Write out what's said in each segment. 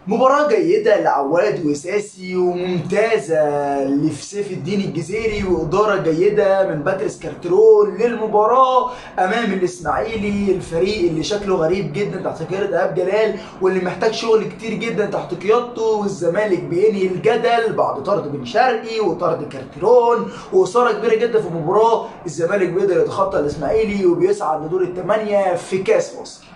مباراة جيدة لعواد وساسي وممتازة لسيف الدين الجزيري وإدارة جيدة من باتريس كارترون للمباراة أمام الإسماعيلي الفريق اللي شكله غريب جدا تحت قيادة إيهاب جلال واللي محتاج شغل كتير جدا تحت قيادته والزمالك بينهي الجدل بعد طرد بن شرقي وطرد كارترون وإثارة كبيرة جدا في المباراة الزمالك بيقدر يتخطى الإسماعيلي وبيصعد لدور الثمانية في كأس مصر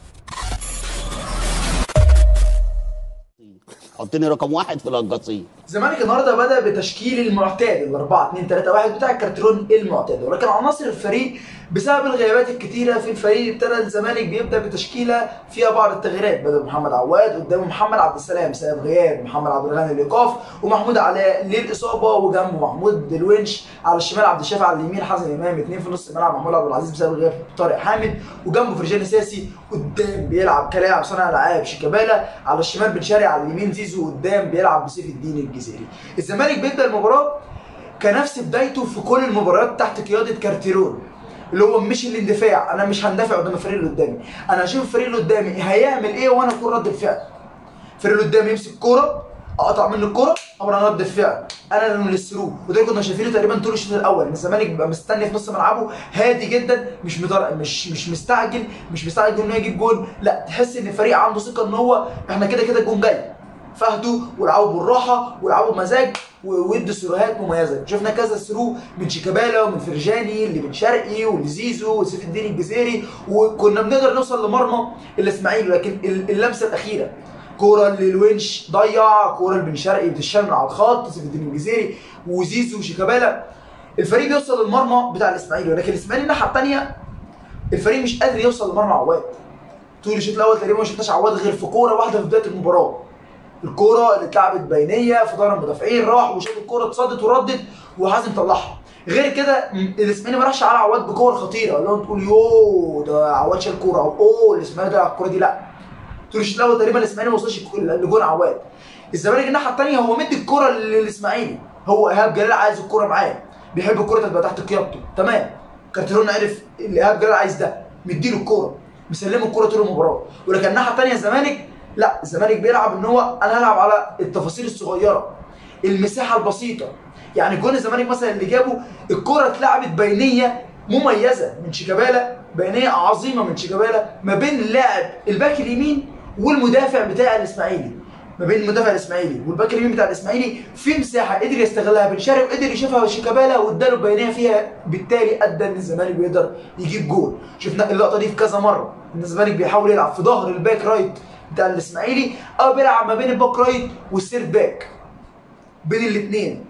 حطني رقم واحد في القصيم الزمالك النهارده بدا بتشكيل المعتاد ال 4 2 3 1 بتاع الكارترون المعتاد ولكن عناصر الفريق بسبب الغيابات الكتيره في الفريق ابتدى الزمالك بيبدا بتشكيله فيها بعض التغييرات بدا محمد عواد قدامه محمد عبد السلام بسبب غياب محمد عبد الغني الايقاف ومحمود علاء للاصابه وجنبه محمود الونش على الشمال عبد الشافي على اليمين حسن امام اثنين في نص الملعب محمود عبد العزيز بسبب غياب طارق حامد وجنبه فرجاني ساسي قدام بيلعب كلاعب صانع العاب شيكابالا على الشمال بن شرقي على اليمين زيزو قدام بيلعب بسيف الدين الجزيري الزمالك بيبدا المباراه كنفس بدايته في كل المباريات تحت قياده كارتيرون اللي هو مش الاندفاع انا مش هندفع قدام الفريق اللي قدامي انا هشوف الفريق اللي قدامي هيعمل ايه وانا اكون رد الفعل الفريق اللي قدامي يمسك كوره اقطع منه الكوره امر انا رد الفعل انا اللي الثرو وده كنا شايفينه تقريبا طول الشوط الاول ان الزمالك بيبقى مستني في نص ملعبه هادي جدا مش مدر... مش مش مستعجل مش مستعجل انه يجيب جول لا تحس ان الفريق عنده ثقه ان هو احنا كده كده الجون جاي فاهدوا والعبوا بالراحه والعبوا بمزاج وادوا سيروهات مميزه شفنا كذا ثرو من شيكابالا ومن فرجاني اللي بن شرقي ولزيزو وسيف الدين الجزيري وكنا بنقدر نوصل لمرمى الاسماعيلي لكن اللمسه الاخيره كوره للونش ضيع كوره لبن شرقي بتشال من على الخط سيف الدين الجزيري وزيزو وشيكابالا الفريق بيوصل للمرمى بتاع الاسماعيلي ولكن الاسماعيلي الناحيه الثانيه الفريق مش قادر يوصل لمرمى عواد طول الشوط الاول تقريبا ما شفناش عواد غير في كوره واحده في بدايه المباراه الكوره اللي اتلعبت بينيه في ظهر المدافعين راح وشاف الكوره اتصدت وردت وحازم طلعها غير كده الاسماعيلي ما راحش على عواد بكور خطيره اللي هو تقول يوه ده عواد شال كوره او اوه الاسماعيلي ضيع الكوره دي لا طول الشوط الاول تقريبا الاسماعيلي ما وصلش لجون عواد الزمالك الناحيه الثانيه هو مدي الكوره للاسماعيلي هو ايهاب جلال عايز الكوره معاه بيحب الكوره تبقى تحت قيادته تمام كارتيرون عرف اللي ايهاب جلال عايز ده مديله الكوره مسلمه الكوره طول المباراه ولكن الناحيه الثانيه الزمالك لا الزمالك بيلعب ان هو انا هلعب على التفاصيل الصغيره المساحه البسيطه يعني جون الزمالك مثلا اللي جابه الكره اتلعبت بينيه مميزه من شيكابالا بينيه عظيمه من شيكابالا ما بين اللاعب الباك اليمين والمدافع بتاع الاسماعيلي ما بين المدافع الاسماعيلي والباك اليمين بتاع الاسماعيلي في مساحه قدر يستغلها بن شرقي وقدر يشوفها شيكابالا واداله بينيه فيها بالتالي ادى ان الزمالك بيقدر يجيب جول شفنا اللقطه دي في كذا مره ان الزمالك بيحاول يلعب في ظهر الباك رايت بتاع الاسماعيلي او بيلعب ما بين الباك رايت والسيرت باك بين الاثنين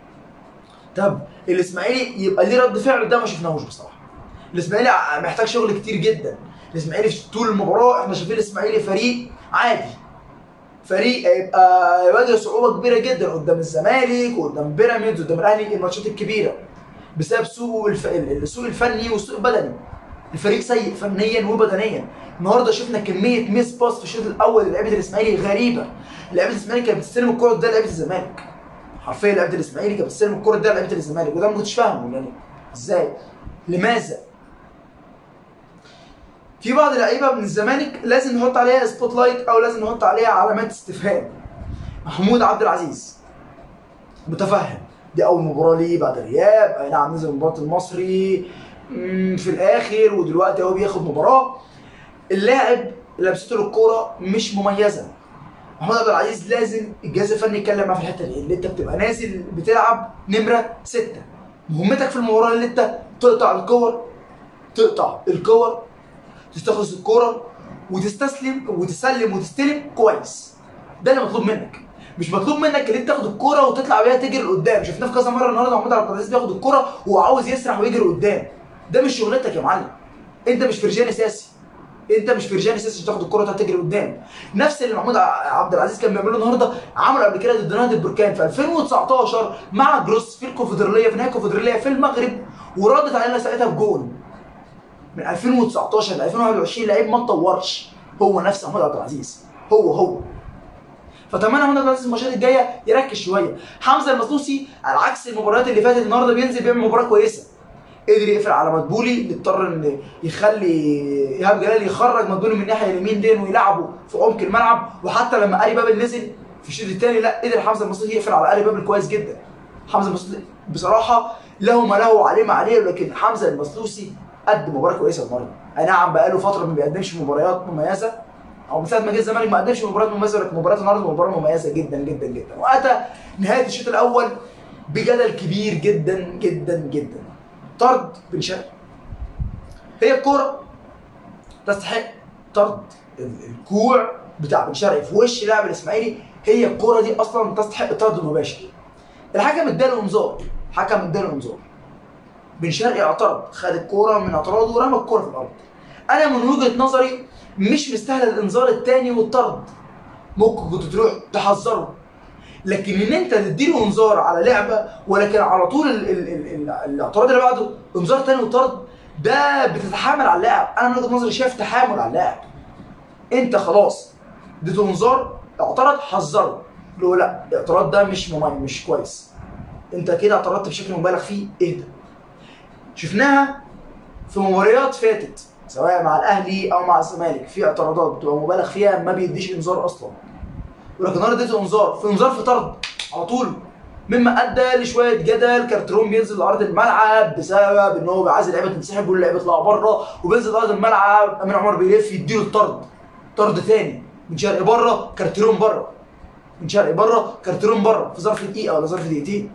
طب الاسماعيلي يبقى ليه رد فعل ده ما شفناهوش بصراحه الاسماعيلي محتاج شغل كتير جدا الاسماعيلي في طول المباراه احنا شايفين الاسماعيلي فريق عادي فريق هيبقى يواجه صعوبه كبيره جدا قدام الزمالك وقدام بيراميدز قدام الاهلي الماتشات الكبيره بسبب سوء الف... السوء الفني والسوء البدني الفريق سيء فنيا وبدنيا النهارده شفنا كميه ميس باس في الشوط الاول للعيبه الاسماعيلي غريبه لعيبه الاسماعيلي كانت بتستلم الكره ده لعيبه الزمالك حرفيا لعيبه الاسماعيلي كانت بتستلم الكره ده لعيبه الزمالك وده ما كنتش فاهمه يعني ازاي لماذا في بعض اللعيبه من الزمالك لازم نحط عليها سبوت لايت او لازم نحط عليها علامات استفهام محمود عبد العزيز متفهم دي اول مباراه ليه بعد غياب اي نعم نزل مباراه المصري في الاخر ودلوقتي هو بياخد مباراه اللاعب لمسته للكوره مش مميزه محمود عبد العزيز لازم الجهاز الفني يتكلم معاه في الحته دي اللي انت بتبقى نازل بتلعب نمره سته مهمتك في المباراه اللي انت تقطع الكور تقطع الكور تستخلص الكوره وتستسلم وتسلم وتستلم كويس ده اللي مطلوب منك مش مطلوب منك ان انت تاخد الكوره وتطلع بيها تجري لقدام شفناه في كذا مره النهارده محمود عبد العزيز بياخد الكوره وعاوز يسرح ويجري قدام ده مش شغلتك يا معلم انت مش فرجاني ساسي انت مش فرجاني ساسي عشان تاخد الكوره تجري قدام نفس اللي محمود عبد العزيز كان بيعمله النهارده عمله قبل كده ضد نادي البركان في 2019 مع جروس في الكونفدراليه في نهائي الكونفدراليه في المغرب وردت علينا ساعتها بجول من 2019 ل 2021 لعيب ما اتطورش هو نفس محمود عبد العزيز هو هو فاتمنى محمود عبد العزيز الماتشات الجايه يركز شويه حمزه المسلوسي على عكس المباريات اللي فاتت النهارده بينزل بيعمل مباراه كويسه قدر يقفل على مدبولي اللي اضطر ان يخلي ايهاب جلال يخرج مدبولي من الناحيه اليمين دي ويلعبه في عمق الملعب وحتى لما اري بابل نزل في الشوط الثاني لا قدر حمزه المصري يقفل على اري بابل كويس جدا حمزه المصري بصراحه له ما له وعليه ما عليه لكن حمزه المسلوسي قدم مباراه كويسه النهارده اي نعم بقاله فتره ما بيقدمش مباريات مميزه او من ساعه ما جه الزمالك ما قدمش مباريات مميزه لكن مباراه النهارده مباراه مميزه جدا جدا جدا واتى نهايه الشوط الاول بجدل كبير جدا جدا جدا طرد بن شرقي هي الكوره تستحق طرد ال- الكوع بتاع بن شرقي في وش لاعب الاسماعيلي هي الكوره دي اصلا تستحق الطرد المباشر الحكم اداله انذار حكم اداله انذار بن شرقي اعترض خد الكوره من اعتراضه ورمى الكوره في الارض انا من وجهه نظري مش مستاهله الانذار الثاني والطرد ممكن كنت تروح تحذره لكن ان انت تديله انذار على لعبه ولكن على طول ال ال ال ال الاعتراض اللي بعده انذار تاني وطرد ده بتتحامل على اللاعب انا من وجهه نظري شايف تحامل على اللاعب انت خلاص اديته انذار اعترض حذره له لا الاعتراض ده مش مميز مش كويس انت كده اعترضت بشكل مبالغ فيه اهدى شفناها في مباريات فاتت سواء مع الاهلي او مع الزمالك في اعتراضات بتبقى مبالغ فيها ما بيديش انذار اصلا ولكن النهارده اديته انذار في انذار في طرد على طول مما ادى لشويه جدل كارترون بينزل لارض الملعب بسبب ان هو عايز اللعيبه تنسحب بيقول اللعيبه اطلعوا بره وبينزل لارض الملعب امين عمر بيلف يديله الطرد طرد ثاني من شرقي بره كارترون بره من شرقي بره كارترون بره في ظرف دقيقه ولا ظرف دقيقتين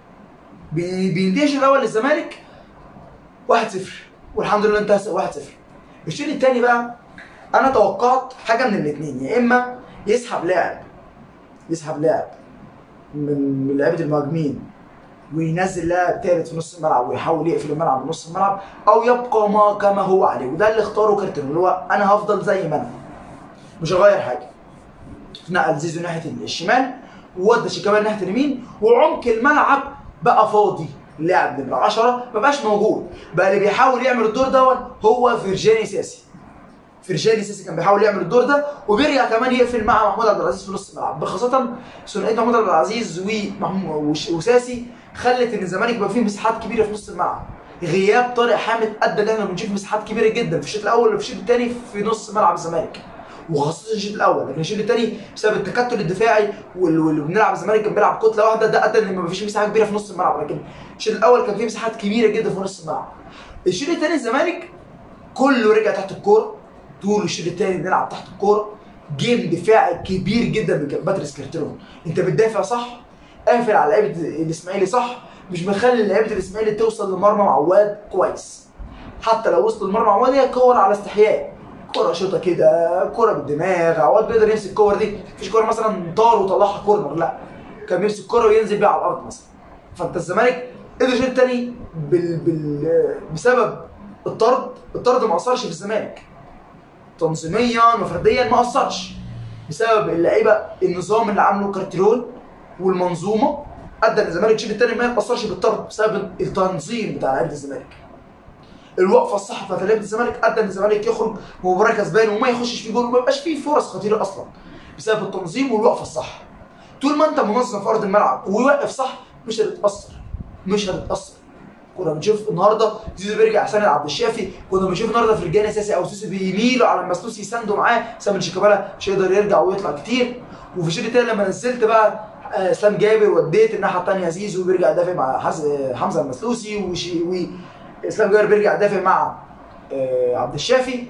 بي- بينتهي الشوط الاول للزمالك 1-0 والحمد لله انتهى 1-0 الشوط الثاني بقى انا توقعت حاجه من الاثنين يا اما يسحب لاعب يسحب لاعب من من لعيبه المهاجمين وينزل لاعب ثالث في نص الملعب ويحاول يقفل الملعب من نص الملعب او يبقى ما كما هو عليه وده اللي اختاره كارتون اللي هو انا هفضل زي ما انا مش هغير حاجه نقل زيزو ناحيه الشمال وودى شيكابالا ناحيه اليمين وعمق الملعب بقى فاضي اللاعب نمره 10 ما بقاش موجود بقى اللي بيحاول يعمل الدور دوت هو فيرجاني سياسي فرجاني سيسي كان بيحاول يعمل الدور ده وبيرجع كمان يقفل مع محمود عبد العزيز في نص الملعب بخاصه ثنائيه محمود عبد العزيز ومحمود وش- وساسي خلت ان الزمالك يبقى فيه مساحات كبيره في نص الملعب غياب طارق حامد ادى ان احنا بنشوف مساحات كبيره جدا في الشوط الاول وفي الشوط الثاني في نص ملعب الزمالك وخاصه الشوط الاول لكن الشوط الثاني بسبب التكتل الدفاعي وال- واللي بنلعب الزمالك كان بيلعب كتله واحده ده ادى ان ما فيش مساحه كبيره في نص الملعب لكن الشوط الاول كان فيه مساحات كبيره جدا في نص الملعب الشوط الثاني الزمالك كله رجع تحت الكوره طول الشوط الثاني بنلعب تحت الكوره جيم دفاعي كبير جدا من باتريس كارتيرون انت بتدافع صح قافل على لعيبه الاسماعيلي صح مش مخلي لعيبه الاسماعيلي توصل لمرمى عواد كويس حتى لو وصلوا لمرمى عواد هي كور على استحياء كرة شوطة كده كرة بالدماغ عواد بيقدر يمسك الكور دي مفيش كورة مثلا طار وطلعها كورنر لا كان بيمسك الكرة وينزل بيها على الارض مثلا فانت الزمالك قدر الشوط الثاني بال... بال... بسبب الطرد الطرد ما اثرش في الزمالك تنظيميا وفرديا ما اثرش بسبب اللعيبه النظام اللي عامله كارتيرون والمنظومه ادى ان الزمالك الشوط الثاني ما يتاثرش بالطرد بسبب التنظيم بتاع لعيبه الزمالك الوقفه الصح بتاعت لعيبه الزمالك ادى ان الزمالك يخرج مباراه كسبان وما يخشش فيه جول وما يبقاش فيه فرص خطيره اصلا بسبب التنظيم والوقفه الصح طول ما انت منظم في ارض الملعب وواقف صح مش هتتاثر مش هتتاثر كنا بنشوف النهارده زيزو بيرجع حسين عبد الشافي كنا بنشوف النهارده فرجاني اساسي او سيسي بيميلوا على المسلوس يساندوا معاه سامي شيكابالا مش هيقدر يرجع ويطلع كتير وفي الشوط التاني لما نزلت بقى آه، اسلام جابر وديت الناحيه الثانيه زيزو بيرجع يدافع مع حز... حمزه المسلوسي وشي... واسلام جابر بيرجع يدافع مع آه، عبد الشافي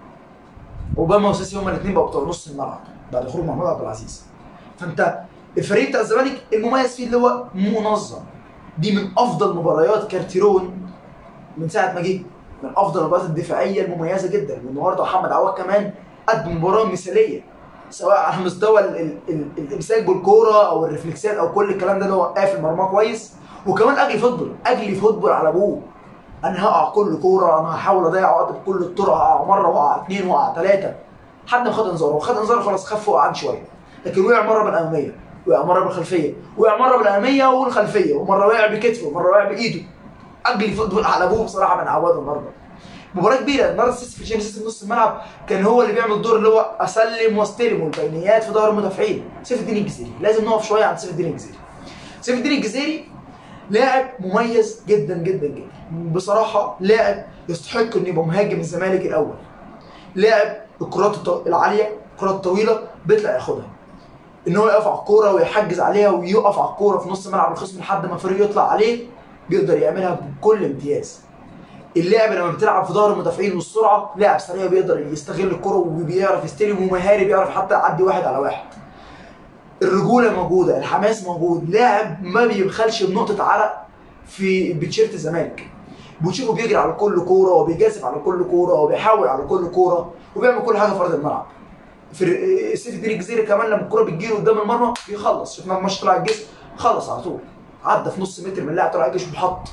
اوباما وسيسي هما الاثنين بقوا بتوع نص الملعب بعد خروج محمود عبد العزيز فانت الفريق بتاع الزمالك المميز فيه اللي هو منظم دي من افضل مباريات كارتيرون من ساعه ما جه من افضل المباريات الدفاعيه المميزه جدا والنهارده محمد عواد كمان قدم مباراه مثاليه سواء على مستوى ال- ال- ال- الامساك بالكوره او الرفلكسات او كل الكلام ده اللي هو قافل مرماه كويس وكمان اجلي فوتبول اجلي فوتبول على ابوه انا هقع كل كوره انا هحاول اضيع وقت بكل الطرق هقع مره وقع اثنين وقع ثلاثه حد ما خد انذار وخد انذار خلاص خف وقعان شويه لكن وقع مره بالاماميه وقع مره بالخلفيه وقع مره بالاماميه والخلفيه ومره وقع بكتفه ومره وقع بايده اجلي فوتبول على ابوه بصراحه من عواد النهارده مباراه كبيره النهارده سيسي في الشامبيونز سيسي في نص الملعب كان هو اللي بيعمل الدور اللي هو اسلم واستلم والبينيات في ظهر المدافعين سيف الدين الجزيري لازم نقف شويه عند سيف الدين الجزيري سيف الدين الجزيري لاعب مميز جدا جدا جدا بصراحه لاعب يستحق انه يبقى مهاجم الزمالك الاول لاعب الكرات الط- العاليه الكرات الطويله بيطلع ياخدها ان هو يقف على الكوره ويحجز عليها ويقف على الكوره في نص ملعب الخصم لحد ما الفريق يطلع عليه بيقدر يعملها بكل امتياز اللاعب لما بتلعب في ظهر المدافعين والسرعه لاعب سريع بيقدر يستغل الكره وبيعرف يستلم ومهاري بيعرف حتى يعدي واحد على واحد الرجوله موجوده الحماس موجود لاعب ما بيبخلش بنقطه عرق في بتيشيرت الزمالك بتشوفه بيجري على كل كوره وبيجازف على كل كوره وبيحاول على كل كوره وبيعمل كل حاجه في ارض الملعب في سيف الدين الجزيري كمان لما الكوره بتجيله قدام المرمى بيخلص شفنا في ماتش طلع الجيش خلص على طول عدى في نص متر من اللاعب طلع الجيش وحط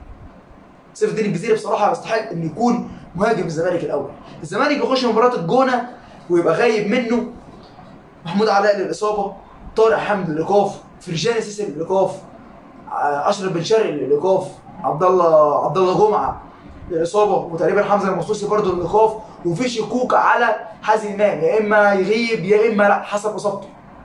سيف الدين الجزيري بصراحه يستحق انه يكون مهاجم الزمالك الاول الزمالك بيخش مباراه الجونه ويبقى غايب منه محمود علاء للاصابه طارق حمد للايقاف فرجاني سيسي للايقاف آه، اشرف بن شرقي للايقاف عبد الله عبد الله جمعه للاصابه وتقريبا حمزه المصوصي برضه للايقاف وفي شكوك على حازم امام يا اما يغيب يا اما لا حسب اصابته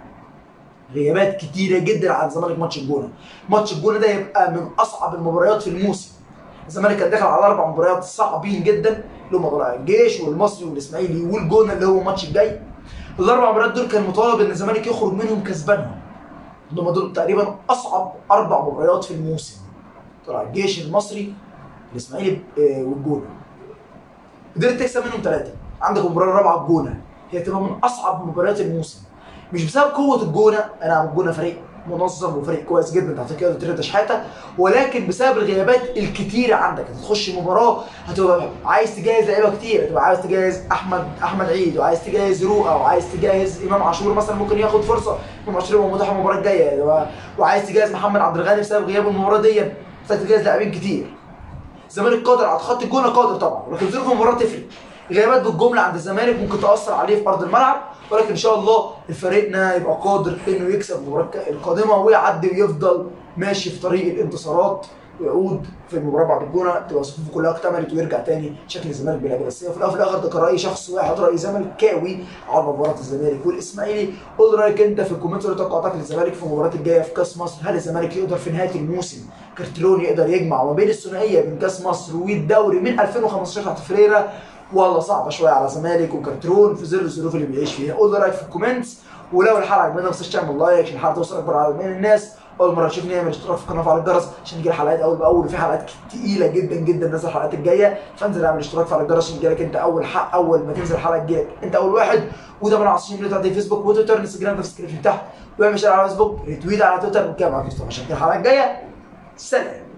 غيابات كتيره جدا على الزمالك ماتش الجونه ماتش الجونه ده يبقى من اصعب المباريات في الموسم الزمالك كان داخل على اربع مباريات صعبين جدا اللي هم طلع الجيش والمصري والاسماعيلي والجونه اللي هو الماتش الجاي الاربع مباريات دول كان مطالب ان الزمالك يخرج منهم كسبانهم هم دول تقريبا اصعب اربع مباريات في الموسم طلع الجيش المصري الاسماعيلي آه، والجونه قدرت تكسب منهم ثلاثه عندك المباراه الرابعه الجونه هي تبقى من اصعب مباريات الموسم مش بسبب قوه الجونه انا الجونه فريق منظم وفريق كويس جدا تحت قياده تريتا شحاته ولكن بسبب الغيابات الكتيره عندك هتخش مباراه هتبقى عايز تجهز لعيبه كتير هتبقى عايز تجهز احمد احمد عيد وعايز تجهز رؤى وعايز تجهز امام عاشور مثلا ممكن ياخد فرصه امام عاشور يبقى متاح المباراه الجايه و- وعايز تجهز محمد عبد الغني بسبب غياب المباراه دي محتاج تجهز لاعبين كتير الزمالك قادر على خط الجونه قادر طبعا ولكن ظروف المباراه تفرق غيابات بالجمله عند الزمالك ممكن تاثر عليه في ارض الملعب ولكن ان شاء الله فريقنا يبقى قادر انه يكسب المباراه القادمه ويعدي ويفضل ماشي في طريق الانتصارات ويعود في المباراه بعد الجونه تبقى صفوفه كلها اكتملت ويرجع تاني شكل الزمالك بلا بس في الاول وفي الاخر ده كان راي شخص واحد راي زملكاوي على مباراه الزمالك والاسماعيلي قول رايك انت في الكومنت وتوقعاتك للزمالك في المباراه الجايه في كاس مصر هل الزمالك يقدر في نهايه الموسم كارتلون يقدر يجمع ما بين الثنائيه بين كاس مصر والدوري من 2015 تحت فريرة ولا صعبه شويه على الزمالك وكارترون في ظل الظروف اللي بيعيش فيها قول لي رايك في الكومنتس ولو الحلقه عجبتك ما تنساش تعمل لايك عشان الحلقه توصل اكبر عدد من الناس اول مره تشوفني اعمل اشتراك في القناه وفعل الجرس عشان يجي حلقات اول باول وفي حلقات تقيله جدا جدا نازله الحلقات الجايه فانزل اعمل اشتراك فعل الجرس عشان يجيلك انت اول حق اول ما تنزل الحلقه تجيلك انت اول واحد وده من عصير اللي بتاعت فيسبوك وتويتر انستجرام في الديسكربشن تحت واعمل شير على فيسبوك ريتويت على تويتر وكام على فيسبوك عشان الحلقه الجايه سلام